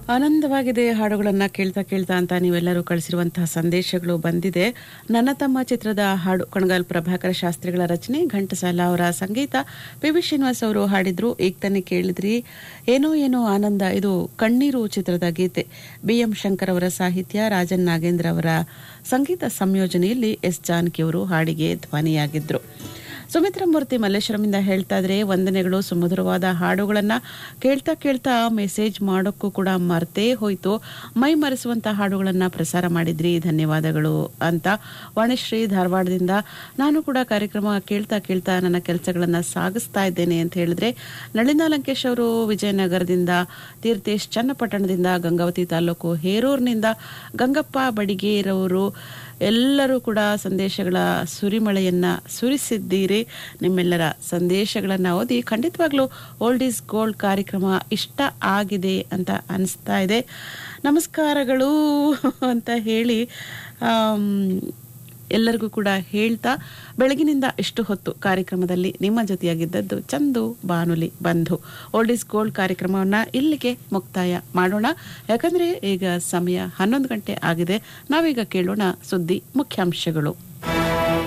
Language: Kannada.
ಆನಂದವಾಗಿದೆ ಹಾಡುಗಳನ್ನು ಕೇಳ್ತಾ ಕೇಳ್ತಾ ಅಂತ ನೀವೆಲ್ಲರೂ ಕಳಿಸಿರುವಂತಹ ಸಂದೇಶಗಳು ಬಂದಿದೆ ನನ್ನ ತಮ್ಮ ಚಿತ್ರದ ಹಾಡು ಕಣಗಾಲ್ ಪ್ರಭಾಕರ ಶಾಸ್ತ್ರಿಗಳ ರಚನೆ ಘಂಟಸಾಲ ಅವರ ಸಂಗೀತ ಪಿ ವಿ ಶ್ರೀನಿವಾಸ್ ಅವರು ಹಾಡಿದ್ರು ಈಗ ತಾನೇ ಕೇಳಿದ್ರಿ ಏನೋ ಏನೋ ಆನಂದ ಇದು ಕಣ್ಣೀರು ಚಿತ್ರದ ಗೀತೆ ಬಿ ಎಂ ಶಂಕರ್ ಅವರ ಸಾಹಿತ್ಯ ರಾಜನ್ ನಾಗೇಂದ್ರ ಅವರ ಸಂಗೀತ ಸಂಯೋಜನೆಯಲ್ಲಿ ಎಸ್ ಜಾನಕಿ ಅವರು ಹಾಡಿಗೆ ಧ್ವನಿಯಾಗಿದ್ರು ಸುಮಿತ್ರಾ ಮೂರ್ತಿ ಮಲ್ಲೇಶ್ವರಮಿಂದ ಹೇಳ್ತಾ ಇದ್ರೆ ವಂದನೆಗಳು ಸುಮಧುರವಾದ ಹಾಡುಗಳನ್ನ ಕೇಳ್ತಾ ಕೇಳ್ತಾ ಮೆಸೇಜ್ ಮಾಡೋಕ್ಕೂ ಕೂಡ ಮರ್ತೇ ಹೋಯ್ತು ಮೈ ಮರೆಸುವಂತ ಹಾಡುಗಳನ್ನ ಪ್ರಸಾರ ಮಾಡಿದ್ರಿ ಧನ್ಯವಾದಗಳು ಅಂತ ವಾಣಿಶ್ರೀ ಧಾರವಾಡದಿಂದ ನಾನು ಕೂಡ ಕಾರ್ಯಕ್ರಮ ಕೇಳ್ತಾ ಕೇಳ್ತಾ ನನ್ನ ಕೆಲಸಗಳನ್ನ ಸಾಗಿಸ್ತಾ ಇದ್ದೇನೆ ಅಂತ ಹೇಳಿದ್ರೆ ನಳಿನ ಲಂಕೇಶ್ ಅವರು ವಿಜಯನಗರದಿಂದ ತೀರ್ಥೇಶ್ ಚನ್ನಪಟ್ಟಣದಿಂದ ಗಂಗಾವತಿ ತಾಲೂಕು ಹೇರೂರಿನಿಂದ ಗಂಗಪ್ಪ ಬಡಿಗೇರವರು ಎಲ್ಲರೂ ಕೂಡ ಸಂದೇಶಗಳ ಸುರಿಮಳೆಯನ್ನ ಸುರಿಸಿದ್ದೀರಿ ನಿಮ್ಮೆಲ್ಲರ ಸಂದೇಶಗಳನ್ನ ಓದಿ ಖಂಡಿತವಾಗ್ಲೂ ಓಲ್ಡ್ ಈಸ್ ಗೋಲ್ಡ್ ಕಾರ್ಯಕ್ರಮ ಇಷ್ಟ ಆಗಿದೆ ಅಂತ ಅನಿಸ್ತಾ ಇದೆ ನಮಸ್ಕಾರಗಳು ಅಂತ ಹೇಳಿ ಆಮ್, ಎಲ್ಲರಿಗೂ ಕೂಡ ಹೇಳ್ತಾ ಬೆಳಗಿನಿಂದ ಇಷ್ಟು ಹೊತ್ತು ಕಾರ್ಯಕ್ರಮದಲ್ಲಿ ನಿಮ್ಮ ಜೊತೆಯಾಗಿದ್ದದ್ದು ಚಂದು ಬಾನುಲಿ ಬಂಧು ಓಲ್ಡ್ ಇಸ್ ಗೋಲ್ಡ್ ಕಾರ್ಯಕ್ರಮವನ್ನ ಇಲ್ಲಿಗೆ ಮುಕ್ತಾಯ ಮಾಡೋಣ ಯಾಕಂದ್ರೆ ಈಗ ಸಮಯ ಹನ್ನೊಂದು ಗಂಟೆ ಆಗಿದೆ ನಾವೀಗ ಕೇಳೋಣ ಸುದ್ದಿ ಮುಖ್ಯಾಂಶಗಳು